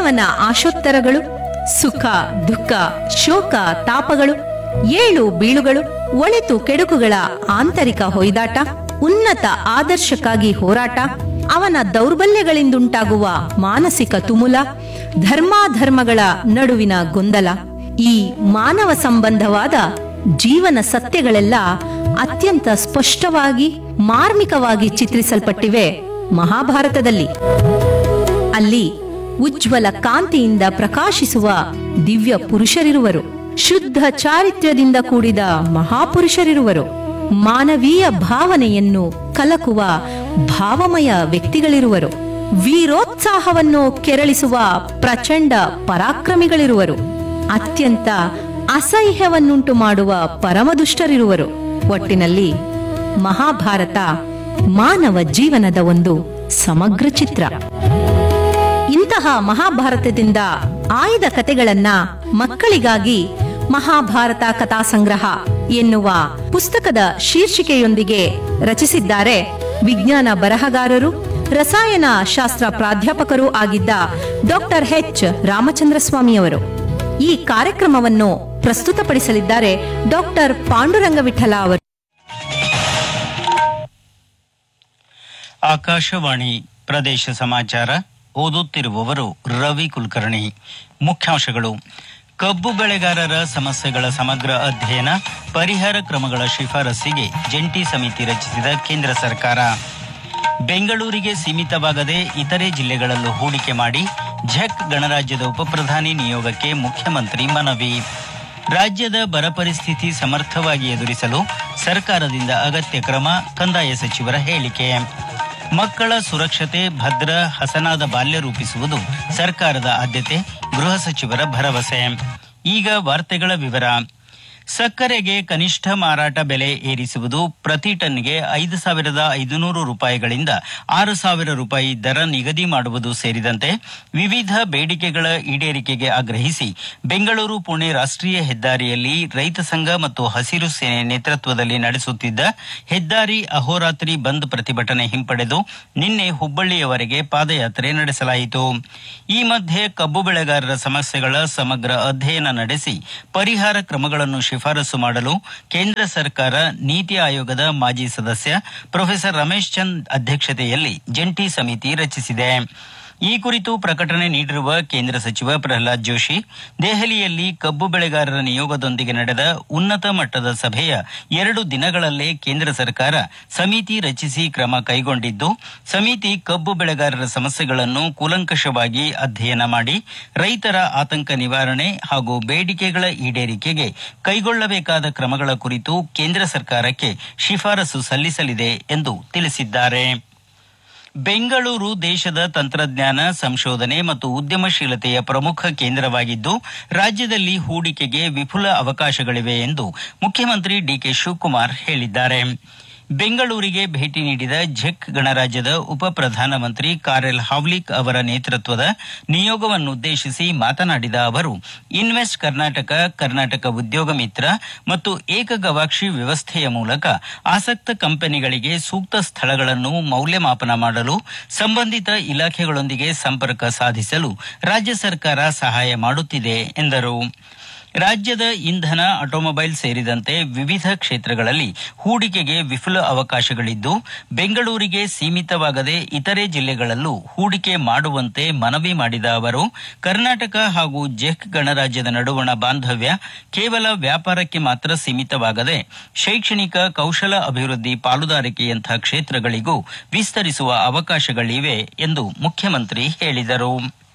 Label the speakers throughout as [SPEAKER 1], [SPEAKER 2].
[SPEAKER 1] ಮಾನವನ ಆಶೋತ್ತರಗಳು ಸುಖ ದುಃಖ ಶೋಕ ತಾಪಗಳು ಏಳು ಬೀಳುಗಳು ಒಳಿತು ಕೆಡುಕುಗಳ ಆಂತರಿಕ ಹೊಯ್ದಾಟ ಉನ್ನತ ಆದರ್ಶಕ್ಕಾಗಿ ಹೋರಾಟ ಅವನ ದೌರ್ಬಲ್ಯಗಳಿಂದುಂಟಾಗುವ ಮಾನಸಿಕ ತುಮುಲ ಧರ್ಮಾಧರ್ಮಗಳ ನಡುವಿನ ಗೊಂದಲ ಈ ಮಾನವ ಸಂಬಂಧವಾದ ಜೀವನ ಸತ್ಯಗಳೆಲ್ಲ ಅತ್ಯಂತ ಸ್ಪಷ್ಟವಾಗಿ ಮಾರ್ಮಿಕವಾಗಿ ಚಿತ್ರಿಸಲ್ಪಟ್ಟಿವೆ ಮಹಾಭಾರತದಲ್ಲಿ ಅಲ್ಲಿ ಉಜ್ವಲ ಕಾಂತಿಯಿಂದ ಪ್ರಕಾಶಿಸುವ ದಿವ್ಯ ಪುರುಷರಿರುವರು ಶುದ್ಧ ಚಾರಿತ್ರ್ಯದಿಂದ ಕೂಡಿದ ಮಹಾಪುರುಷರಿರುವರು ಮಾನವೀಯ ಭಾವನೆಯನ್ನು ಕಲಕುವ ಭಾವಮಯ ವ್ಯಕ್ತಿಗಳಿರುವರು ವೀರೋತ್ಸಾಹವನ್ನು ಕೆರಳಿಸುವ ಪ್ರಚಂಡ ಪರಾಕ್ರಮಿಗಳಿರುವರು ಅತ್ಯಂತ ಅಸಹ್ಯವನ್ನುಂಟು ಮಾಡುವ ಪರಮದುಷ್ಟರಿರುವರು ಒಟ್ಟಿನಲ್ಲಿ ಮಹಾಭಾರತ ಮಾನವ ಜೀವನದ ಒಂದು ಸಮಗ್ರ ಚಿತ್ರ ಇಂತಹ ಮಹಾಭಾರತದಿಂದ ಆಯ್ದ ಕತೆಗಳನ್ನ ಮಕ್ಕಳಿಗಾಗಿ ಮಹಾಭಾರತ ಕಥಾ ಸಂಗ್ರಹ ಎನ್ನುವ ಪುಸ್ತಕದ ಶೀರ್ಷಿಕೆಯೊಂದಿಗೆ ರಚಿಸಿದ್ದಾರೆ ವಿಜ್ಞಾನ ಬರಹಗಾರರು ರಸಾಯನ ಶಾಸ್ತ್ರ ಪ್ರಾಧ್ಯಾಪಕರೂ ಆಗಿದ್ದ ಡಾಕ್ಟರ್ ಎಚ್ ರಾಮಚಂದ್ರ ಸ್ವಾಮಿಯವರು ಈ ಕಾರ್ಯಕ್ರಮವನ್ನು ಪ್ರಸ್ತುತಪಡಿಸಲಿದ್ದಾರೆ ಡಾಕ್ಟರ್ ಪಾಂಡುರಂಗವಿಠಲ ಅವರು
[SPEAKER 2] ಆಕಾಶವಾಣಿ ಪ್ರದೇಶ ಸಮಾಚಾರ ಓದುತ್ತಿರುವವರು ರವಿ ಕುಲಕರ್ಣಿ ಮುಖ್ಯಾಂಶಗಳು ಕಬ್ಬು ಬೆಳೆಗಾರರ ಸಮಸ್ಯೆಗಳ ಸಮಗ್ರ ಅಧ್ಯಯನ ಪರಿಹಾರ ಕ್ರಮಗಳ ಶಿಫಾರಸ್ಸಿಗೆ ಜಂಟಿ ಸಮಿತಿ ರಚಿಸಿದ ಕೇಂದ್ರ ಸರ್ಕಾರ ಬೆಂಗಳೂರಿಗೆ ಸೀಮಿತವಾಗದೆ ಇತರೆ ಜಿಲ್ಲೆಗಳಲ್ಲೂ ಹೂಡಿಕೆ ಮಾಡಿ ಝೆಕ್ ಗಣರಾಜ್ಯದ ಉಪಪ್ರಧಾನಿ ನಿಯೋಗಕ್ಕೆ ಮುಖ್ಯಮಂತ್ರಿ ಮನವಿ ರಾಜ್ಯದ ಬರ ಪರಿಸ್ಥಿತಿ ಸಮರ್ಥವಾಗಿ ಎದುರಿಸಲು ಸರ್ಕಾರದಿಂದ ಅಗತ್ಯ ಕ್ರಮ ಕಂದಾಯ ಸಚಿವರ ಹೇಳಿಕೆ ಮಕ್ಕಳ ಸುರಕ್ಷತೆ ಭದ್ರ ಹಸನಾದ ಬಾಲ್ಯ ರೂಪಿಸುವುದು ಸರ್ಕಾರದ ಆದ್ಯತೆ ಗೃಹ ಸಚಿವರ ಭರವಸೆ ಈಗ ವಾರ್ತೆಗಳ ವಿವರ ಸಕ್ಕರೆಗೆ ಕನಿಷ್ಠ ಮಾರಾಟ ಬೆಲೆ ಏರಿಸುವುದು ಪ್ರತಿ ಟನ್ಗೆ ಐದು ಸಾವಿರದ ಐದುನೂರು ರೂಪಾಯಿಗಳಿಂದ ಆರು ಸಾವಿರ ರೂಪಾಯಿ ದರ ನಿಗದಿ ಮಾಡುವುದು ಸೇರಿದಂತೆ ವಿವಿಧ ಬೇಡಿಕೆಗಳ ಈಡೇರಿಕೆಗೆ ಆಗ್ರಹಿಸಿ ಬೆಂಗಳೂರು ಪುಣೆ ರಾಷ್ಟ್ರೀಯ ಹೆದ್ದಾರಿಯಲ್ಲಿ ರೈತ ಸಂಘ ಮತ್ತು ಹಸಿರು ಸೇನೆ ನೇತೃತ್ವದಲ್ಲಿ ನಡೆಸುತ್ತಿದ್ದ ಹೆದ್ದಾರಿ ಅಹೋರಾತ್ರಿ ಬಂದ್ ಪ್ರತಿಭಟನೆ ಹಿಂಪಡೆದು ನಿನ್ನೆ ಹುಬ್ಬಳ್ಳಿಯವರೆಗೆ ಪಾದಯಾತ್ರೆ ನಡೆಸಲಾಯಿತು ಈ ಮಧ್ಯೆ ಕಬ್ಬು ಬೆಳೆಗಾರರ ಸಮಸ್ಯೆಗಳ ಸಮಗ್ರ ಅಧ್ಯಯನ ನಡೆಸಿ ಪರಿಹಾರ ಕ್ರಮಗಳನ್ನು ಶಿಫಾರಸು ಮಾಡಲು ಕೇಂದ್ರ ಸರ್ಕಾರ ನೀತಿ ಆಯೋಗದ ಮಾಜಿ ಸದಸ್ಯ ಪ್ರೊಫೆಸರ್ ರಮೇಶ್ ಚಂದ್ ಅಧ್ಯಕ್ಷತೆಯಲ್ಲಿ ಜಂಟಿ ಸಮಿತಿ ರಚಿಸಿದೆ ಈ ಕುರಿತು ಪ್ರಕಟಣೆ ನೀಡಿರುವ ಕೇಂದ್ರ ಸಚಿವ ಪ್ರಹ್ಲಾದ್ ಜೋಶಿ ದೆಹಲಿಯಲ್ಲಿ ಕಬ್ಬು ಬೆಳೆಗಾರರ ನಿಯೋಗದೊಂದಿಗೆ ನಡೆದ ಉನ್ನತ ಮಟ್ಟದ ಸಭೆಯ ಎರಡು ದಿನಗಳಲ್ಲೇ ಕೇಂದ್ರ ಸರ್ಕಾರ ಸಮಿತಿ ರಚಿಸಿ ಕ್ರಮ ಕೈಗೊಂಡಿದ್ದು ಸಮಿತಿ ಕಬ್ಬು ಬೆಳೆಗಾರರ ಸಮಸ್ಯೆಗಳನ್ನು ಕೂಲಂಕಷವಾಗಿ ಅಧ್ಯಯನ ಮಾಡಿ ರೈತರ ಆತಂಕ ನಿವಾರಣೆ ಹಾಗೂ ಬೇಡಿಕೆಗಳ ಈಡೇರಿಕೆಗೆ ಕೈಗೊಳ್ಳಬೇಕಾದ ಕ್ರಮಗಳ ಕುರಿತು ಕೇಂದ್ರ ಸರ್ಕಾರಕ್ಕೆ ಶಿಫಾರಸು ಸಲ್ಲಿಸಲಿದೆ ಎಂದು ತಿಳಿಸಿದ್ದಾರೆ ಬೆಂಗಳೂರು ದೇಶದ ತಂತ್ರಜ್ಞಾನ ಸಂಶೋಧನೆ ಮತ್ತು ಉದ್ಯಮಶೀಲತೆಯ ಪ್ರಮುಖ ಕೇಂದ್ರವಾಗಿದ್ದು ರಾಜ್ಯದಲ್ಲಿ ಹೂಡಿಕೆಗೆ ವಿಪುಲ ಅವಕಾಶಗಳಿವೆ ಎಂದು ಮುಖ್ಯಮಂತ್ರಿ ಡಿಕೆ ಶಿವಕುಮಾರ್ ಹೇಳಿದ್ದಾರೆ ಬೆಂಗಳೂರಿಗೆ ಭೇಟಿ ನೀಡಿದ ಝೆಕ್ ಗಣರಾಜ್ಯದ ಉಪ ಪ್ರಧಾನಮಂತ್ರಿ ಕಾರೆಲ್ ಹಾವ್ಲಿಕ್ ಅವರ ನೇತೃತ್ವದ ನಿಯೋಗವನ್ನುದ್ದೇಶಿಸಿ ಮಾತನಾಡಿದ ಅವರು ಇನ್ವೆಸ್ಟ್ ಕರ್ನಾಟಕ ಕರ್ನಾಟಕ ಉದ್ಯೋಗ ಮಿತ್ರ ಮತ್ತು ಏಕ ಗವಾಕ್ಷಿ ವ್ಯವಸ್ಥೆಯ ಮೂಲಕ ಆಸಕ್ತ ಕಂಪನಿಗಳಿಗೆ ಸೂಕ್ತ ಸ್ಥಳಗಳನ್ನು ಮೌಲ್ಯಮಾಪನ ಮಾಡಲು ಸಂಬಂಧಿತ ಇಲಾಖೆಗಳೊಂದಿಗೆ ಸಂಪರ್ಕ ಸಾಧಿಸಲು ರಾಜ್ಯ ಸರ್ಕಾರ ಸಹಾಯ ಮಾಡುತ್ತಿದೆ ಎಂದರು ರಾಜ್ಯದ ಇಂಧನ ಆಟೋಮೊಬೈಲ್ ಸೇರಿದಂತೆ ವಿವಿಧ ಕ್ಷೇತ್ರಗಳಲ್ಲಿ ಹೂಡಿಕೆಗೆ ವಿಪುಲ ಅವಕಾಶಗಳಿದ್ದು ಬೆಂಗಳೂರಿಗೆ ಸೀಮಿತವಾಗದೆ ಇತರೆ ಜಿಲ್ಲೆಗಳಲ್ಲೂ ಹೂಡಿಕೆ ಮಾಡುವಂತೆ ಮನವಿ ಮಾಡಿದ ಅವರು ಕರ್ನಾಟಕ ಹಾಗೂ ಜೆಕ್ ಗಣರಾಜ್ಯದ ನಡುವಣ ಬಾಂಧವ್ಯ ಕೇವಲ ವ್ಯಾಪಾರಕ್ಕೆ ಮಾತ್ರ ಸೀಮಿತವಾಗದೆ ಶೈಕ್ಷಣಿಕ ಕೌಶಲ ಅಭಿವೃದ್ಧಿ ಪಾಲುದಾರಿಕೆಯಂಥ ಕ್ಷೇತ್ರಗಳಿಗೂ ವಿಸ್ತರಿಸುವ ಅವಕಾಶಗಳಿವೆ ಎಂದು ಮುಖ್ಯಮಂತ್ರಿ ಹೇಳಿದರು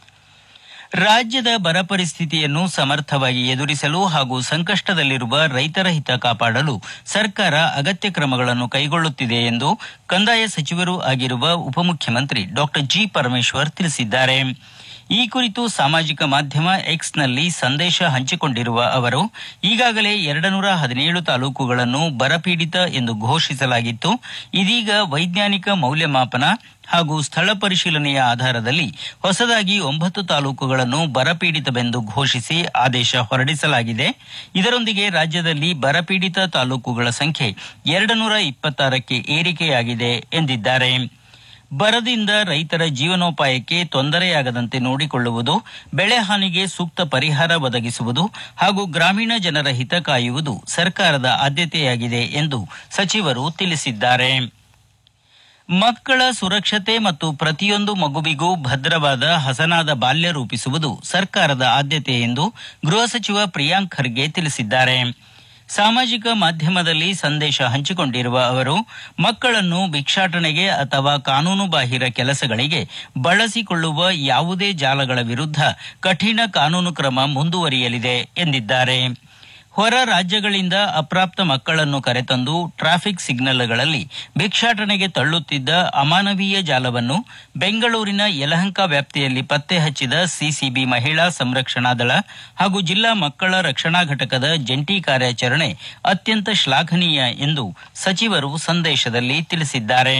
[SPEAKER 2] ರಾಜ್ಯದ ಬರ ಪರಿಸ್ಥಿತಿಯನ್ನು ಸಮರ್ಥವಾಗಿ ಎದುರಿಸಲು ಹಾಗೂ ಸಂಕಷ್ಟದಲ್ಲಿರುವ ರೈತರ ಹಿತ ಕಾಪಾಡಲು ಸರ್ಕಾರ ಅಗತ್ಯ ಕ್ರಮಗಳನ್ನು ಕೈಗೊಳ್ಳುತ್ತಿದೆ ಎಂದು ಕಂದಾಯ ಸಚಿವರೂ ಆಗಿರುವ ಉಪಮುಖ್ಯಮಂತ್ರಿ ಡಾಕ್ಟರ್ ಜಿ ಪರಮೇಶ್ವರ್ ತಿಳಿಸಿದ್ದಾರೆ ಈ ಕುರಿತು ಸಾಮಾಜಿಕ ಮಾಧ್ಯಮ ಎಕ್ಸ್ನಲ್ಲಿ ಸಂದೇಶ ಹಂಚಿಕೊಂಡಿರುವ ಅವರು ಈಗಾಗಲೇ ಎರಡನೂರ ಹದಿನೇಳು ತಾಲೂಕುಗಳನ್ನು ಬರಪೀಡಿತ ಎಂದು ಘೋಷಿಸಲಾಗಿತ್ತು ಇದೀಗ ವೈಜ್ಞಾನಿಕ ಮೌಲ್ಯಮಾಪನ ಹಾಗೂ ಸ್ಥಳ ಪರಿಶೀಲನೆಯ ಆಧಾರದಲ್ಲಿ ಹೊಸದಾಗಿ ಒಂಬತ್ತು ತಾಲೂಕುಗಳನ್ನು ಬರಪೀಡಿತವೆಂದು ಘೋಷಿಸಿ ಆದೇಶ ಹೊರಡಿಸಲಾಗಿದೆ ಇದರೊಂದಿಗೆ ರಾಜ್ಯದಲ್ಲಿ ಬರಪೀಡಿತ ತಾಲೂಕುಗಳ ಸಂಖ್ಯೆ ಎರಡು ನೂರ ಇಪ್ಪತ್ತಾರಕ್ಕೆ ಏರಿಕೆಯಾಗಿದೆ ಎಂದಿದ್ದಾರೆ ಬರದಿಂದ ರೈತರ ಜೀವನೋಪಾಯಕ್ಕೆ ತೊಂದರೆಯಾಗದಂತೆ ನೋಡಿಕೊಳ್ಳುವುದು ಬೆಳೆ ಹಾನಿಗೆ ಸೂಕ್ತ ಪರಿಹಾರ ಒದಗಿಸುವುದು ಹಾಗೂ ಗ್ರಾಮೀಣ ಜನರ ಹಿತ ಕಾಯುವುದು ಸರ್ಕಾರದ ಆದ್ಯತೆಯಾಗಿದೆ ಎಂದು ಸಚಿವರು ತಿಳಿಸಿದ್ದಾರೆ ಮಕ್ಕಳ ಸುರಕ್ಷತೆ ಮತ್ತು ಪ್ರತಿಯೊಂದು ಮಗುವಿಗೂ ಭದ್ರವಾದ ಹಸನಾದ ಬಾಲ್ಯ ರೂಪಿಸುವುದು ಸರ್ಕಾರದ ಆದ್ಯತೆ ಎಂದು ಗೃಹ ಸಚಿವ ಪ್ರಿಯಾಂಕ್ ಖರ್ಗೆ ತಿಳಿಸಿದ್ದಾರೆ ಸಾಮಾಜಿಕ ಮಾಧ್ಯಮದಲ್ಲಿ ಸಂದೇಶ ಹಂಚಿಕೊಂಡಿರುವ ಅವರು ಮಕ್ಕಳನ್ನು ಭಿಕ್ಷಾಟನೆಗೆ ಅಥವಾ ಕಾನೂನು ಬಾಹಿರ ಕೆಲಸಗಳಿಗೆ ಬಳಸಿಕೊಳ್ಳುವ ಯಾವುದೇ ಜಾಲಗಳ ವಿರುದ್ಧ ಕಠಿಣ ಕಾನೂನು ಕ್ರಮ ಮುಂದುವರಿಯಲಿದೆ ಎಂದಿದ್ದಾರೆ ಹೊರ ರಾಜ್ಯಗಳಿಂದ ಅಪ್ರಾಪ್ತ ಮಕ್ಕಳನ್ನು ಕರೆತಂದು ಟ್ರಾಫಿಕ್ ಸಿಗ್ನಲ್ಗಳಲ್ಲಿ ಭಿಕ್ಷಾಟನೆಗೆ ತಳ್ಳುತ್ತಿದ್ದ ಅಮಾನವೀಯ ಜಾಲವನ್ನು ಬೆಂಗಳೂರಿನ ಯಲಹಂಕ ವ್ಯಾಪ್ತಿಯಲ್ಲಿ ಪತ್ತೆ ಹಚ್ಚಿದ ಸಿಸಿಬಿ ಮಹಿಳಾ ಸಂರಕ್ಷಣಾ ದಳ ಹಾಗೂ ಜಿಲ್ಲಾ ಮಕ್ಕಳ ರಕ್ಷಣಾ ಘಟಕದ ಜಂಟಿ ಕಾರ್ಯಾಚರಣೆ ಅತ್ಯಂತ ಶ್ಲಾಘನೀಯ ಎಂದು ಸಚಿವರು ಸಂದೇಶದಲ್ಲಿ ತಿಳಿಸಿದ್ದಾರೆ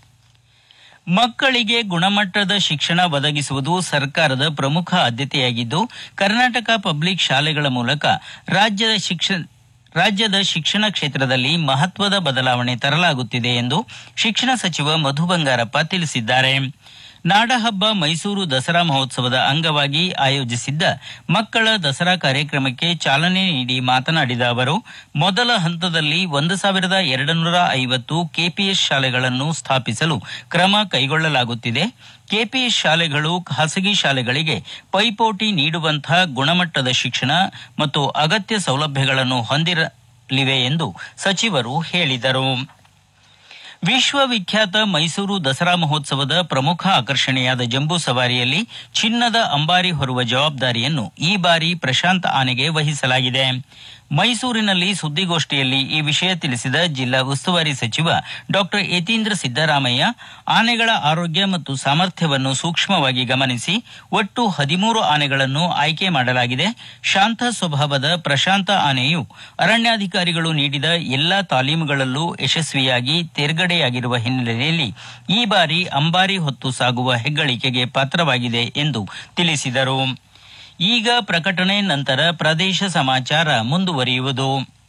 [SPEAKER 2] ಮಕ್ಕಳಿಗೆ ಗುಣಮಟ್ಟದ ಶಿಕ್ಷಣ ಒದಗಿಸುವುದು ಸರ್ಕಾರದ ಪ್ರಮುಖ ಆದ್ಯತೆಯಾಗಿದ್ದು ಕರ್ನಾಟಕ ಪಬ್ಲಿಕ್ ಶಾಲೆಗಳ ಮೂಲಕ ರಾಜ್ಯದ ಶಿಕ್ಷಣ ರಾಜ್ಯದ ಶಿಕ್ಷಣ ಕ್ಷೇತ್ರದಲ್ಲಿ ಮಹತ್ವದ ಬದಲಾವಣೆ ತರಲಾಗುತ್ತಿದೆ ಎಂದು ಶಿಕ್ಷಣ ಸಚಿವ ಮಧು ಬಂಗಾರಪ್ಪ ತಿಳಿಸಿದ್ದಾರೆ ನಾಡಹಬ್ಬ ಮೈಸೂರು ದಸರಾ ಮಹೋತ್ಸವದ ಅಂಗವಾಗಿ ಆಯೋಜಿಸಿದ್ದ ಮಕ್ಕಳ ದಸರಾ ಕಾರ್ಯಕ್ರಮಕ್ಕೆ ಚಾಲನೆ ನೀಡಿ ಮಾತನಾಡಿದ ಅವರು ಮೊದಲ ಹಂತದಲ್ಲಿ ಒಂದು ಸಾವಿರದ ಎರಡು ನೂರ ಐವತ್ತು ಕೆಪಿಎಸ್ ಶಾಲೆಗಳನ್ನು ಸ್ಥಾಪಿಸಲು ಕ್ರಮ ಕೈಗೊಳ್ಳಲಾಗುತ್ತಿದೆ ಕೆಪಿಎಸ್ ಶಾಲೆಗಳು ಖಾಸಗಿ ಶಾಲೆಗಳಿಗೆ ಪೈಪೋಟಿ ನೀಡುವಂತಹ ಗುಣಮಟ್ಟದ ಶಿಕ್ಷಣ ಮತ್ತು ಅಗತ್ಯ ಸೌಲಭ್ಯಗಳನ್ನು ಹೊಂದಿರಲಿವೆ ಎಂದು ಸಚಿವರು ಹೇಳಿದರು ವಿಶ್ವವಿಖ್ಯಾತ ಮೈಸೂರು ದಸರಾ ಮಹೋತ್ಸವದ ಪ್ರಮುಖ ಆಕರ್ಷಣೆಯಾದ ಜಂಬೂ ಸವಾರಿಯಲ್ಲಿ ಚಿನ್ನದ ಅಂಬಾರಿ ಹೊರುವ ಜವಾಬ್ದಾರಿಯನ್ನು ಈ ಬಾರಿ ಪ್ರಶಾಂತ್ ಆನೆಗೆ ವಹಿಸಲಾಗಿದೆ ಮೈಸೂರಿನಲ್ಲಿ ಸುದ್ದಿಗೋಷ್ಠಿಯಲ್ಲಿ ಈ ವಿಷಯ ತಿಳಿಸಿದ ಜಿಲ್ಲಾ ಉಸ್ತುವಾರಿ ಸಚಿವ ಡಾಕ್ಟರ್ ಯತೀಂದ್ರ ಸಿದ್ದರಾಮಯ್ಯ ಆನೆಗಳ ಆರೋಗ್ಯ ಮತ್ತು ಸಾಮರ್ಥ್ಯವನ್ನು ಸೂಕ್ಷ್ಮವಾಗಿ ಗಮನಿಸಿ ಒಟ್ಟು ಹದಿಮೂರು ಆನೆಗಳನ್ನು ಆಯ್ಕೆ ಮಾಡಲಾಗಿದೆ ಶಾಂತ ಸ್ವಭಾವದ ಪ್ರಶಾಂತ ಆನೆಯು ಅರಣ್ಯಾಧಿಕಾರಿಗಳು ನೀಡಿದ ಎಲ್ಲಾ ತಾಲೀಮುಗಳಲ್ಲೂ ಯಶಸ್ವಿಯಾಗಿ ತೇರ್ಗಡೆಯಾಗಿರುವ ಹಿನ್ನೆಲೆಯಲ್ಲಿ ಈ ಬಾರಿ ಅಂಬಾರಿ ಹೊತ್ತು ಸಾಗುವ ಹೆಗ್ಗಳಿಕೆಗೆ ಪಾತ್ರವಾಗಿದೆ ಎಂದು ತಿಳಿಸಿದರು ಈಗ ಪ್ರಕಟಣೆ ನಂತರ ಪ್ರದೇಶ ಸಮಾಚಾರ ಮುಂದುವರಿಯುವುದು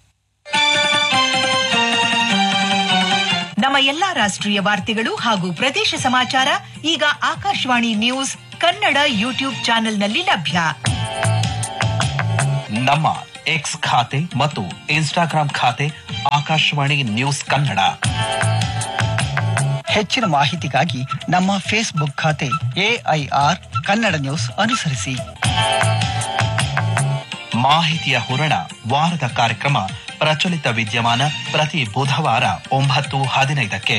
[SPEAKER 3] ನಮ್ಮ ಎಲ್ಲಾ ರಾಷ್ಟ್ರೀಯ ವಾರ್ತೆಗಳು ಹಾಗೂ ಪ್ರದೇಶ ಸಮಾಚಾರ ಈಗ ಆಕಾಶವಾಣಿ ನ್ಯೂಸ್ ಕನ್ನಡ ಯೂಟ್ಯೂಬ್ ಚಾನೆಲ್ನಲ್ಲಿ ಲಭ್ಯ
[SPEAKER 4] ನಮ್ಮ ಎಕ್ಸ್ ಖಾತೆ ಮತ್ತು ಇನ್ಸ್ಟಾಗ್ರಾಂ ಖಾತೆ ಆಕಾಶವಾಣಿ ನ್ಯೂಸ್ ಕನ್ನಡ
[SPEAKER 5] ಹೆಚ್ಚಿನ ಮಾಹಿತಿಗಾಗಿ ನಮ್ಮ ಫೇಸ್ಬುಕ್ ಖಾತೆ ಎಐಆರ್ ಕನ್ನಡ ನ್ಯೂಸ್ ಅನುಸರಿಸಿ
[SPEAKER 4] ಮಾಹಿತಿಯ ಹೂರಣ ವಾರದ ಕಾರ್ಯಕ್ರಮ ಪ್ರಚಲಿತ ವಿದ್ಯಮಾನ ಪ್ರತಿ ಬುಧವಾರ ಒಂಬತ್ತು ಹದಿನೈದಕ್ಕೆ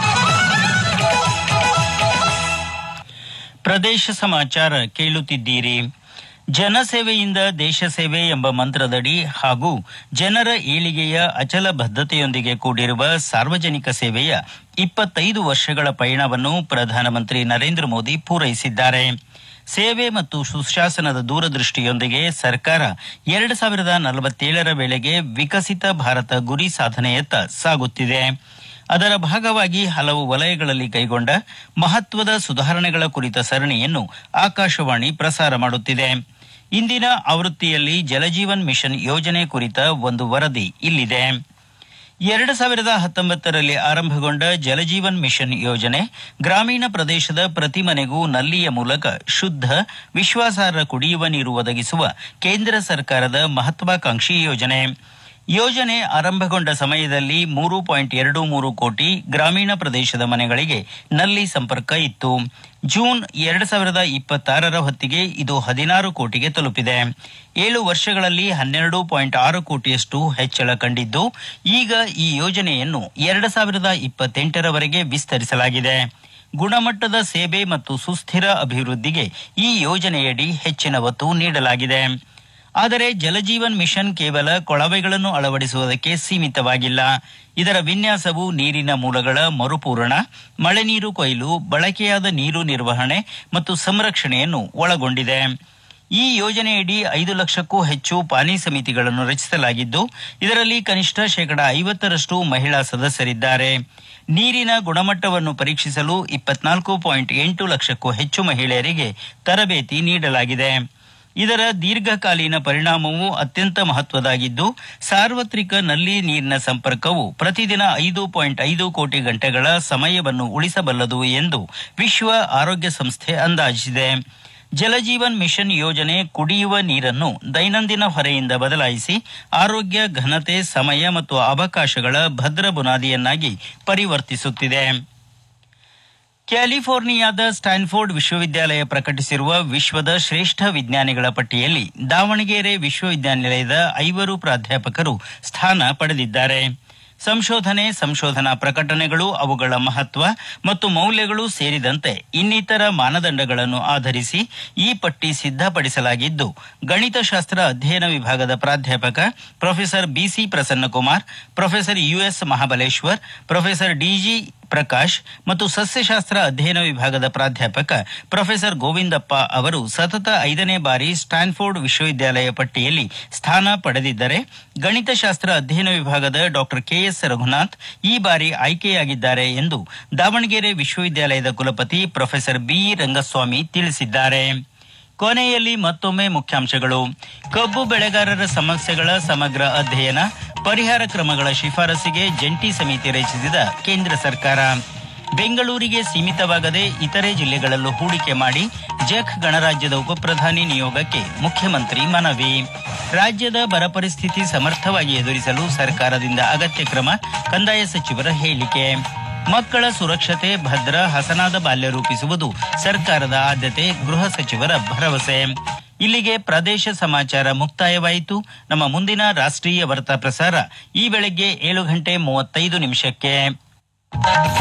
[SPEAKER 2] ಪ್ರದೇಶ ಸಮಾಚಾರ ಕೇಳುತ್ತಿದ್ದೀರಿ ಜನಸೇವೆಯಿಂದ ದೇಶ ಸೇವೆ ಎಂಬ ಮಂತ್ರದಡಿ ಹಾಗೂ ಜನರ ಏಳಿಗೆಯ ಅಚಲ ಬದ್ಧತೆಯೊಂದಿಗೆ ಕೂಡಿರುವ ಸಾರ್ವಜನಿಕ ಸೇವೆಯ ಇಪ್ಪತ್ತೈದು ವರ್ಷಗಳ ಪಯಣವನ್ನು ಪ್ರಧಾನಮಂತ್ರಿ ನರೇಂದ್ರ ಮೋದಿ ಪೂರೈಸಿದ್ದಾರೆ ಸೇವೆ ಮತ್ತು ಸುಶಾಸನದ ದೂರದೃಷ್ಟಿಯೊಂದಿಗೆ ಸರ್ಕಾರ ಎರಡು ಸಾವಿರದ ನಲವತ್ತೇಳರ ವೇಳೆಗೆ ವಿಕಸಿತ ಭಾರತ ಗುರಿ ಸಾಧನೆಯತ್ತ ಸಾಗುತ್ತಿದೆ ಅದರ ಭಾಗವಾಗಿ ಹಲವು ವಲಯಗಳಲ್ಲಿ ಕೈಗೊಂಡ ಮಹತ್ವದ ಸುಧಾರಣೆಗಳ ಕುರಿತ ಸರಣಿಯನ್ನು ಆಕಾಶವಾಣಿ ಪ್ರಸಾರ ಮಾಡುತ್ತಿದೆ ಇಂದಿನ ಆವೃತ್ತಿಯಲ್ಲಿ ಜಲಜೀವನ್ ಮಿಷನ್ ಯೋಜನೆ ಕುರಿತ ಒಂದು ವರದಿ ಇಲ್ಲಿದೆ ಎರಡು ಸಾವಿರದ ಹತ್ತೊಂಬತ್ತರಲ್ಲಿ ಆರಂಭಗೊಂಡ ಜಲಜೀವನ್ ಮಿಷನ್ ಯೋಜನೆ ಗ್ರಾಮೀಣ ಪ್ರದೇಶದ ಪ್ರತಿ ಮನೆಗೂ ನಲ್ಲಿಯ ಮೂಲಕ ಶುದ್ಧ ವಿಶ್ವಾಸಾರ್ಹ ಕುಡಿಯುವ ನೀರು ಒದಗಿಸುವ ಕೇಂದ್ರ ಸರ್ಕಾರದ ಮಹತ್ವಾಕಾಂಕ್ಷಿ ಯೋಜನೆ ಯೋಜನೆ ಆರಂಭಗೊಂಡ ಸಮಯದಲ್ಲಿ ಮೂರು ಪಾಯಿಂಟ್ ಎರಡು ಮೂರು ಕೋಟಿ ಗ್ರಾಮೀಣ ಪ್ರದೇಶದ ಮನೆಗಳಿಗೆ ನಲ್ಲಿ ಸಂಪರ್ಕ ಇತ್ತು ಜೂನ್ ಎರಡು ಸಾವಿರದ ಇಪ್ಪತ್ತಾರರ ಹೊತ್ತಿಗೆ ಇದು ಹದಿನಾರು ಕೋಟಿಗೆ ತಲುಪಿದೆ ಏಳು ವರ್ಷಗಳಲ್ಲಿ ಹನ್ನೆರಡು ಪಾಯಿಂಟ್ ಆರು ಕೋಟಿಯಷ್ಟು ಹೆಚ್ಚಳ ಕಂಡಿದ್ದು ಈಗ ಈ ಯೋಜನೆಯನ್ನು ಎರಡು ಸಾವಿರದ ಇಪ್ಪತ್ತೆಂಟರವರೆಗೆ ವಿಸ್ತರಿಸಲಾಗಿದೆ ಗುಣಮಟ್ಟದ ಸೇವೆ ಮತ್ತು ಸುಸ್ಥಿರ ಅಭಿವೃದ್ಧಿಗೆ ಈ ಯೋಜನೆಯಡಿ ಹೆಚ್ಚಿನ ಒತ್ತು ನೀಡಲಾಗಿದೆ ಆದರೆ ಜಲಜೀವನ್ ಮಿಷನ್ ಕೇವಲ ಕೊಳವೆಗಳನ್ನು ಅಳವಡಿಸುವುದಕ್ಕೆ ಸೀಮಿತವಾಗಿಲ್ಲ ಇದರ ವಿನ್ಯಾಸವು ನೀರಿನ ಮೂಲಗಳ ಮರುಪೂರಣ ಮಳೆ ನೀರು ಕೊಯ್ಲು ಬಳಕೆಯಾದ ನೀರು ನಿರ್ವಹಣೆ ಮತ್ತು ಸಂರಕ್ಷಣೆಯನ್ನು ಒಳಗೊಂಡಿದೆ ಈ ಯೋಜನೆಯಡಿ ಐದು ಲಕ್ಷಕ್ಕೂ ಹೆಚ್ಚು ಪಾನಿ ಸಮಿತಿಗಳನ್ನು ರಚಿಸಲಾಗಿದ್ದು ಇದರಲ್ಲಿ ಕನಿಷ್ಠ ಶೇಕಡ ಐವತ್ತರಷ್ಟು ಮಹಿಳಾ ಸದಸ್ಯರಿದ್ದಾರೆ ನೀರಿನ ಗುಣಮಟ್ಟವನ್ನು ಪರೀಕ್ಷಿಸಲು ಇಪ್ಪತ್ನಾಲ್ಕು ಪಾಯಿಂಟ್ ಎಂಟು ಲಕ್ಷಕ್ಕೂ ಹೆಚ್ಚು ಮಹಿಳೆಯರಿಗೆ ತರಬೇತಿ ನೀಡಲಾಗಿದೆ ಇದರ ದೀರ್ಘಕಾಲೀನ ಪರಿಣಾಮವು ಅತ್ಯಂತ ಮಹತ್ವದಾಗಿದ್ದು ಸಾರ್ವತ್ರಿಕ ನಲ್ಲಿ ನೀರಿನ ಸಂಪರ್ಕವು ಪ್ರತಿದಿನ ಐದು ಪಾಯಿಂಟ್ ಐದು ಕೋಟಿ ಗಂಟೆಗಳ ಸಮಯವನ್ನು ಉಳಿಸಬಲ್ಲದು ಎಂದು ವಿಶ್ವ ಆರೋಗ್ಯ ಸಂಸ್ಥೆ ಅಂದಾಜಿಸಿದೆ ಜಲಜೀವನ್ ಮಿಷನ್ ಯೋಜನೆ ಕುಡಿಯುವ ನೀರನ್ನು ದೈನಂದಿನ ಹೊರೆಯಿಂದ ಬದಲಾಯಿಸಿ ಆರೋಗ್ಯ ಘನತೆ ಸಮಯ ಮತ್ತು ಅವಕಾಶಗಳ ಭದ್ರ ಬುನಾದಿಯನ್ನಾಗಿ ಪರಿವರ್ತಿಸುತ್ತಿದೆ ಕ್ಯಾಲಿಫೋರ್ನಿಯಾದ ಸ್ಟ್ಯಾನ್ಫೋರ್ಡ್ ವಿಶ್ವವಿದ್ಯಾಲಯ ಪ್ರಕಟಿಸಿರುವ ವಿಶ್ವದ ಶ್ರೇಷ್ಠ ವಿಜ್ಞಾನಿಗಳ ಪಟ್ಟಿಯಲ್ಲಿ ದಾವಣಗೆರೆ ವಿಶ್ವವಿದ್ಯಾನಿಲಯದ ಐವರು ಪ್ರಾಧ್ಯಾಪಕರು ಸ್ಥಾನ ಪಡೆದಿದ್ದಾರೆ ಸಂಶೋಧನೆ ಸಂಶೋಧನಾ ಪ್ರಕಟಣೆಗಳು ಅವುಗಳ ಮಹತ್ವ ಮತ್ತು ಮೌಲ್ಯಗಳು ಸೇರಿದಂತೆ ಇನ್ನಿತರ ಮಾನದಂಡಗಳನ್ನು ಆಧರಿಸಿ ಈ ಪಟ್ಟಿ ಸಿದ್ಧಪಡಿಸಲಾಗಿದ್ದು ಗಣಿತಶಾಸ್ತ್ರ ಅಧ್ಯಯನ ವಿಭಾಗದ ಪ್ರಾಧ್ಯಾಪಕ professor BC Prasannakumar professor US Mahabaleshwar professor DG Prakash ಮತ್ತು ಸಸ್ಯಶಾಸ್ತ್ರ ಅಧ್ಯಯನ ವಿಭಾಗದ ಪ್ರಾಧ್ಯಾಪಕ ಪ್ರೊಫೆಸರ್ ಗೋವಿಂದಪ್ಪ ಅವರು ಸತತ ಐದನೇ ಬಾರಿ ಸ್ಟ್ಯಾನ್ಫೋರ್ಡ್ ವಿಶ್ವವಿದ್ಯಾಲಯ ಪಟ್ಟಿಯಲ್ಲಿ ಸ್ಥಾನ ಪಡೆದಿದ್ದರೆ ಗಣಿತಶಾಸ್ತ್ರ ಅಧ್ಯಯನ ವಿಭಾಗದ ಡಾಕ್ಟರ್ ಕೆಎಸ್ ರಘುನಾಥ್ ಈ ಬಾರಿ ಆಯ್ಕೆಯಾಗಿದ್ದಾರೆ ಎಂದು ದಾವಣಗೆರೆ ವಿಶ್ವವಿದ್ಯಾಲಯದ ಕುಲಪತಿ ಪ್ರೊಫೆಸರ್ ಬಿಇ ರಂಗಸ್ವಾಮಿ ತಿಳಿಸಿದ್ದಾರೆ ಕೊನೆಯಲ್ಲಿ ಮತ್ತೊಮ್ಮೆ ಮುಖ್ಯಾಂಶಗಳು ಕಬ್ಬು ಬೆಳೆಗಾರರ ಸಮಸ್ಯೆಗಳ ಸಮಗ್ರ ಅಧ್ಯಯನ ಪರಿಹಾರ ಕ್ರಮಗಳ ಶಿಫಾರಸಿಗೆ ಜಂಟಿ ಸಮಿತಿ ರಚಿಸಿದ ಕೇಂದ್ರ ಸರ್ಕಾರ ಬೆಂಗಳೂರಿಗೆ ಸೀಮಿತವಾಗದೆ ಇತರೆ ಜಿಲ್ಲೆಗಳಲ್ಲೂ ಹೂಡಿಕೆ ಮಾಡಿ ಜಖ್ ಗಣರಾಜ್ಯದ ಉಪಪ್ರಧಾನಿ ನಿಯೋಗಕ್ಕೆ ಮುಖ್ಯಮಂತ್ರಿ ಮನವಿ ರಾಜ್ಯದ ಬರ ಪರಿಸ್ಥಿತಿ ಸಮರ್ಥವಾಗಿ ಎದುರಿಸಲು ಸರ್ಕಾರದಿಂದ ಅಗತ್ಯ ಕ್ರಮ ಕಂದಾಯ ಸಚಿವರ ಹೇಳಿಕೆ ಮಕ್ಕಳ ಸುರಕ್ಷತೆ ಭದ್ರ ಹಸನಾದ ಬಾಲ್ಯ ರೂಪಿಸುವುದು ಸರ್ಕಾರದ ಆದ್ಯತೆ ಗೃಹ ಸಚಿವರ ಭರವಸೆ ಇಲ್ಲಿಗೆ ಪ್ರದೇಶ ಸಮಾಚಾರ ಮುಕ್ತಾಯವಾಯಿತು ನಮ್ಮ ಮುಂದಿನ ರಾಷ್ಟ್ರೀಯ ವಾರ್ತಾ ಪ್ರಸಾರ ಈ ಬೆಳಗ್ಗೆ ಏಳು ಗಂಟೆ ಮೂವತ್ತೈದು ನಿಮಿಷಕ್ಕೆ